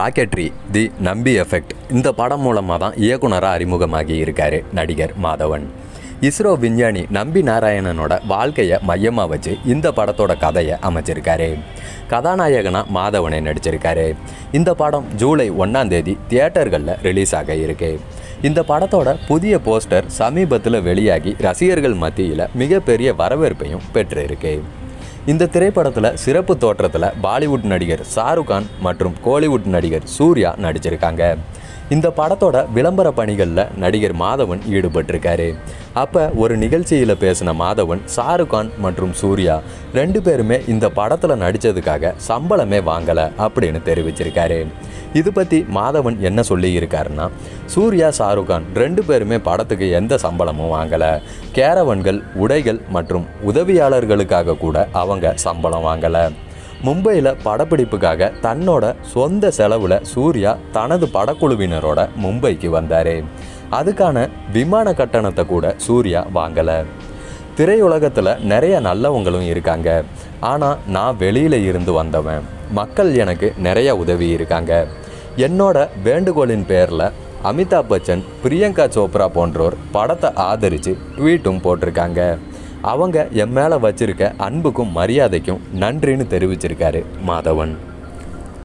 rocketry தி நம்பி effect இந்த படம் மூலமாக தான் இயக்குனராக அறிமுகமாகி இருக்காரு நடிகர் மாதவன் இஸ்ரோ விஞ்ஞானி நம்பி நாராயணனோட வாழ்க்கையை மையமாக வச்சு இந்த படத்தோட கதையை அமைச்சிருக்காரு கதாநாயகனா மாதவனை நடிச்சிருக்காரு இந்த படம் ஜூலை ஒன்றாம் தேதி தியேட்டர்களில் ரிலீஸ் ஆக இருக்கு இந்த படத்தோட புதிய போஸ்டர் சமீபத்தில் வெளியாகி ரசிகர்கள் மத்தியில் மிகப்பெரிய வரவேற்பையும் பெற்று இருக்கு இந்த திரைப்படத்தில் சிறப்பு தோற்றத்தில் பாலிவுட் நடிகர் ஷாருக் கான் மற்றும் கோலிவுட் நடிகர் சூர்யா நடிச்சிருக்காங்க இந்த படத்தோட விளம்பர பணிகளில் நடிகர் மாதவன் ஈடுபட்டிருக்காரு அப்போ ஒரு நிகழ்ச்சியில் பேசின மாதவன் ஷாருக் கான் மற்றும் சூர்யா ரெண்டு பேருமே இந்த படத்தில் நடித்ததுக்காக சம்பளமே வாங்கலை அப்படின்னு தெரிவிச்சிருக்காரு இது பற்றி மாதவன் என்ன சொல்லி இருக்காருன்னா சூர்யா ஷாருக் கான் ரெண்டு பேருமே படத்துக்கு எந்த சம்பளமும் வாங்கலை கேரவன்கள் உடைகள் மற்றும் உதவியாளர்களுக்காக கூட அவங்க சம்பளம் வாங்கலை மும்பையில் படப்பிடிப்புக்காக தன்னோட சொந்த செலவில் சூர்யா தனது படக்குழுவினரோட மும்பைக்கு வந்தார் அதுக்கான விமான கட்டணத்தை கூட சூர்யா வாங்கலை திரையுலகத்தில் நிறைய நல்லவங்களும் இருக்காங்க ஆனால் நான் வெளியில் இருந்து வந்தவன் மக்கள் எனக்கு நிறைய உதவி இருக்காங்க என்னோட வேண்டுகோளின் பேரில் அமிதாப் பச்சன் பிரியங்கா சோப்ரா போன்றோர் படத்தை ஆதரித்து ட்வீட்டும் போட்டிருக்காங்க அவங்க என் மேலே வச்சிருக்க அன்புக்கும் மரியாதைக்கும் நன்றின்னு தெரிவிச்சிருக்காரு மாதவன்